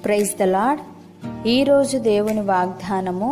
praise the lord ఈరోజు దేవుని వాగ్దానము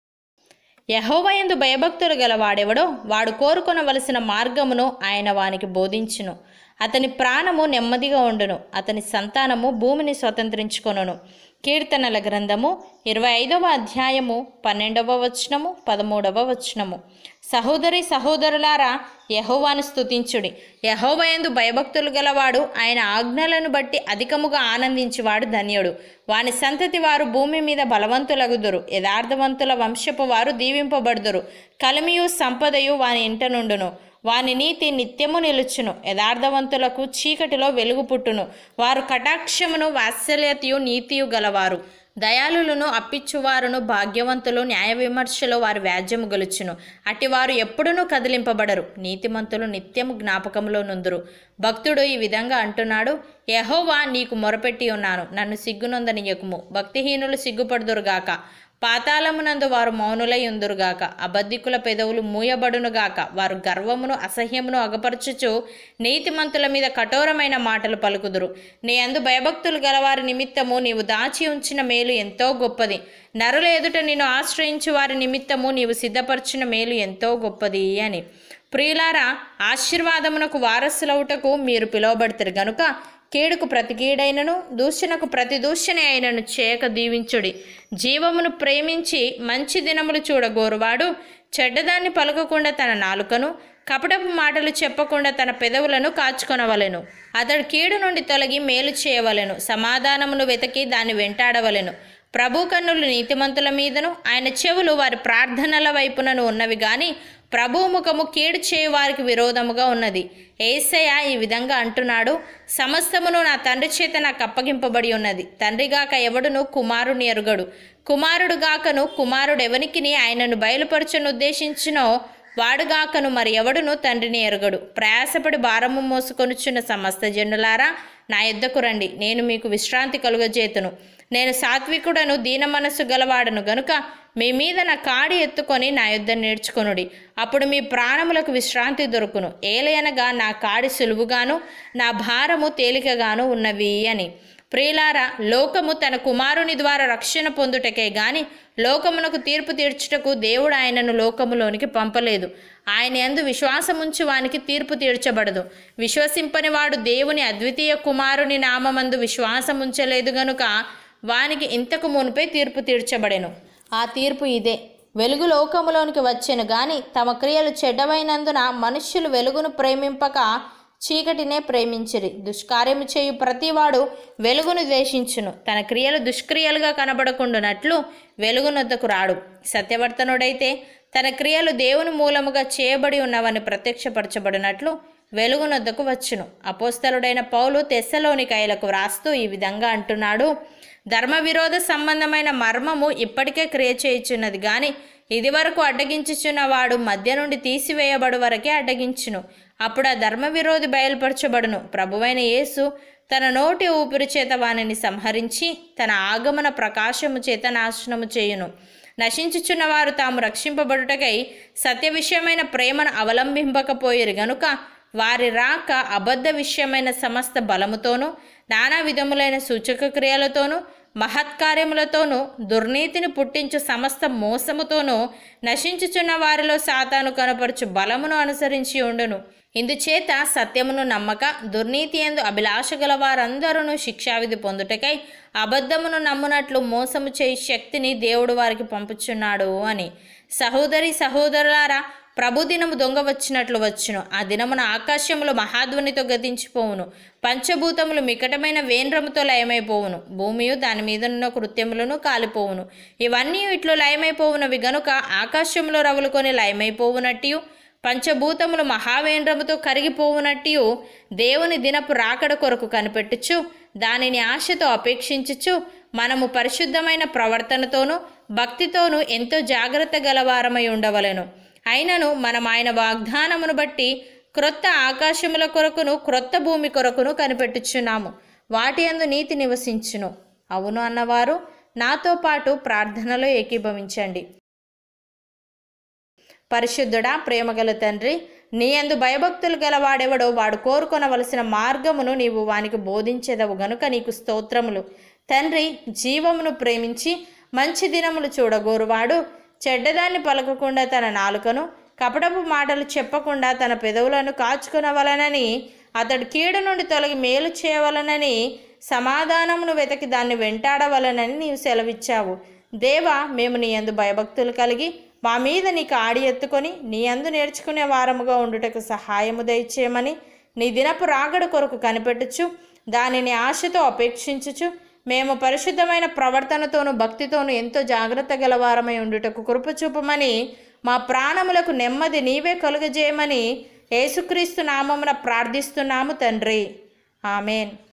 యహోవయందు భయభక్తులు గల వాడెవడో వాడు కోరుకొనవలసిన మార్గమును ఆయన వానికి బోధించును అతని ప్రాణము నెమ్మదిగా ఉండును అతని సంతానము భూమిని స్వతంత్రించుకొనును కీర్తనల గ్రంథము ఇరవై ఐదవ అధ్యాయము పన్నెండవ వచనము పదమూడవ వచనము సహోదరి సహోదరులారా యహోవాను స్తుతించుడి యహోవయందు భయభక్తులు గలవాడు ఆయన ఆజ్ఞలను బట్టి అధికముగా ఆనందించువాడు ధన్యుడు వాని సంతతి వారు భూమి మీద బలవంతులగుదురు యథార్థవంతుల వంశపు వారు దీవింపబడుదురు కలిమియు సంపదయు వాని ఇంట నుండును వాని నీతి నిత్యము నిలుచును యథార్థవంతులకు చీకటిలో వెలుగు పుట్టును వారు కటాక్షమును వాత్సల్యతయు నీతియు గలవారు దయాళులను అప్పిచ్చువారును భాగ్యవంతులు న్యాయ విమర్శలో వారి వ్యాజ్యము గలుచును అటివారు ఎప్పుడునూ కదిలింపబడరు నీతిమంతులు నిత్యము జ్ఞాపకంలో నుందురు భక్తుడు ఈ విధంగా అంటున్నాడు యహోవా నీకు మొరపెట్టి ఉన్నాను నన్ను సిగ్గునొందనియకుము భక్తిహీనులు సిగ్గుపడుదురుగాక పాతాళమునందు వారు మౌనులై ఉందురుగాక అబద్ధికుల పెదవులు మూయబడునుగాక వారు గర్వమును అసహ్యమును అగపరచుచు నీతిమంతుల మీద కఠోరమైన మాటలు పలుకుదురు నీ అందు భయభక్తులు గలవారి నిమిత్తము నీవు దాచి ఉంచిన మేలు ఎంతో గొప్పది నరుల ఎదుట నిన్ను ఆశ్రయించు వారి నిమిత్తము నీవు సిద్ధపరిచిన మేలు ఎంతో గొప్పది అని ప్రియులారా ఆశీర్వాదమునకు వారసులవుటకు మీరు పిలువబడతారు గనుక కీడుకు ప్రతి కీడైనను దూషణకు ప్రతి దూషణ అయినను చేయక దీవించుడి జీవమును ప్రేమించి మంచి దినములు చూడగోరువాడు చెడ్డదాన్ని పలకకుండా తన నాలుకను కపటపు మాటలు చెప్పకుండా తన పెదవులను కాచుకొనవలెను అతడు కీడు నుండి తొలగి మేలు చేయవలెను సమాధానమును వెతకి దాన్ని వెంటాడవలెను ప్రభు కన్నులు నీతిమంతుల మీదను ఆయన చెవులు వారి ప్రార్థనల వైపునను ఉన్నవి గాని ప్రభు ముఖము కీడు చేయు వారికి విరోధముగా ఉన్నది ఏసయ్య ఈ విధంగా అంటున్నాడు సమస్తమును నా తండ్రి చేత నాకు అప్పగింపబడి ఉన్నది తండ్రిగాక ఎవడును కుమారుని ఎరుగడు కుమారుడు గాకను కుమారుడు ఎవనికిని ఆయనను బయలుపరచను ఉద్దేశించినో వాడుగాకను మరి ఎవడును తండ్రిని ఎరగడు ప్రయాసపడి భారము మోసుకొనుచున్న సమస్త జనులారా నా యొద్దకు రండి నేను మీకు విశ్రాంతి కలుగజేతును నేను సాత్వికుడను దీన మనస్సు గలవాడను గనుక మీ మీద నా కాడి ఎత్తుకొని నా యుద్ధ నేర్చుకొనుడి అప్పుడు మీ ప్రాణములకు విశ్రాంతి దొరుకును ఏలయనగా నా కాడి సులువుగాను నా భారము తేలికగాను ఉన్నవి అని ప్రియులారా లోకము తన కుమారుని ద్వారా రక్షణ పొందుటకే గాని లోకమునకు తీర్పు తీర్చుటకు దేవుడు ఆయనను లోకములోనికి పంపలేదు ఆయన యందు విశ్వాసముంచు వానికి తీర్పు తీర్చబడదు విశ్వసింపని వాడు దేవుని అద్వితీయ కుమారుని నామమందు విశ్వాసముంచలేదు గనుక వానికి ఇంతకు మునిపే తీర్పు తీర్చబడెను ఆ తీర్పు ఇదే వెలుగు లోకములోనికి వచ్చెను గాని తమ క్రియలు చెడ్డవైనందున మనుష్యులు వెలుగును ప్రేమింపక చీకటినే ప్రేమించిరి దుష్కార్యము చేయు ప్రతివాడు వెలుగును ద్వేషించును తన క్రియలు దుష్క్రియలుగా కనబడకుండునట్లు వెలుగునొద్దకు రాడు సత్యవర్తనుడైతే తన క్రియలు దేవుని మూలముగా చేయబడి ఉన్నవని ప్రత్యక్షపరచబడినట్లు వెలుగునొద్దకు వచ్చును అపోస్తలుడైన పౌలు తెస్సలోనికాయలకు వ్రాస్తూ ఈ విధంగా అంటున్నాడు ధర్మ విరోధ సంబంధమైన మర్మము ఇప్పటికే క్రియ చేయుచున్నది గాని ఇదివరకు అడ్డగించుచున్న వాడు మధ్య నుండి తీసివేయబడు వరకే అడ్డగించును అప్పుడు ఆ ధర్మ విరోధి బయలుపరచబడును ప్రభువైన యేసు తన నోటి ఊపిరి చేత వానిని సంహరించి తన ఆగమన ప్రకాశము చేత నాశనము చేయును నశించుచున్న వారు తాము రక్షింపబడుటకై సత్య విషయమైన ప్రేమను అవలంబింపకపోయిరు గనుక వారి రాక అబద్ధ విషయమైన సమస్త బలముతోనూ నానా విధములైన సూచక క్రియలతోనూ మహత్కార్యములతోనూ దుర్నీతిని పుట్టించు సమస్త మోసముతోనూ నశించుచున్న వారిలో సాతాను కనపరచు బలమును అనుసరించి ఉండును ఇందుచేత సత్యమును నమ్మక దుర్నీతి ఎందు అభిలాష గల వారందరూ శిక్షావిధి పొందుటకై అబద్ధమును నమ్మునట్లు మోసము చేయి శక్తిని దేవుడు వారికి పంపుచున్నాడు అని సహోదరి సహోదరులారా ప్రభు దినము దొంగ వచ్చినట్లు వచ్చును ఆ దినమున ఆకాశములు మహాధ్వనితో గతించిపోవును పంచభూతములు మికటమైన వేండ్రముతో లయమైపోవును భూమియు దాని మీదనున్న కృత్యములను కాలిపోవును ఇవన్నీ ఇట్లు లయమైపోవునవి గనుక ఆకాశంలో రవులుకొని లయమైపోవునట్టు పంచభూతములు మహావేంద్రముతో కరిగిపోవునట్టు దేవుని దినపు రాకడ కొరకు కనిపెట్టుచు దానిని ఆశతో అపేక్షించుచు మనము పరిశుద్ధమైన ప్రవర్తనతోనూ భక్తితోనూ ఎంతో జాగ్రత్త గలవారమై ఉండవలెను అయినను మనం ఆయన వాగ్దానమును బట్టి క్రొత్త ఆకాశముల కొరకును క్రొత్త భూమి కొరకును కనిపెట్టుచున్నాము వాటి అందు నీతి నివసించును అవును అన్నవారు నాతో పాటు ప్రార్థనలో ఏకీభవించండి పరిశుద్ధుడా ప్రేమగల తండ్రి నీ అందు భయభక్తులు గలవాడెవడో వాడు కోరుకొనవలసిన మార్గమును నీవు వానికి బోధించేదవు గనుక నీకు స్తోత్రములు తండ్రి జీవమును ప్రేమించి మంచి దినములు చూడగోరువాడు చెడ్డదాన్ని పలకకుండా తన నాలుకను కపటపు మాటలు చెప్పకుండా తన పెదవులను కాచుకునవలనని అతడు కీడు నుండి తొలగి మేలు చేయవలనని సమాధానమును వెతకి దాన్ని వెంటాడవలనని నీవు సెలవిచ్చావు దేవా మేము నీ యందు భయభక్తులు కలిగి మా మీద నీకు ఆడి ఎత్తుకొని నీ యందు నేర్చుకునే వారముగా ఉండుటకు సహాయము దయచేయమని నీ దినపు రాగడ కొరకు కనిపెట్టుచు దానిని ఆశతో అపేక్షించుచు మేము పరిశుద్ధమైన ప్రవర్తనతోనూ భక్తితోనూ ఎంతో జాగ్రత్త గలవారమై ఉండుటకు కృప చూపమని మా ప్రాణములకు నెమ్మది నీవే కలుగజేయమని యేసుక్రీస్తు నామమున ప్రార్థిస్తున్నాము తండ్రి ఆమెన్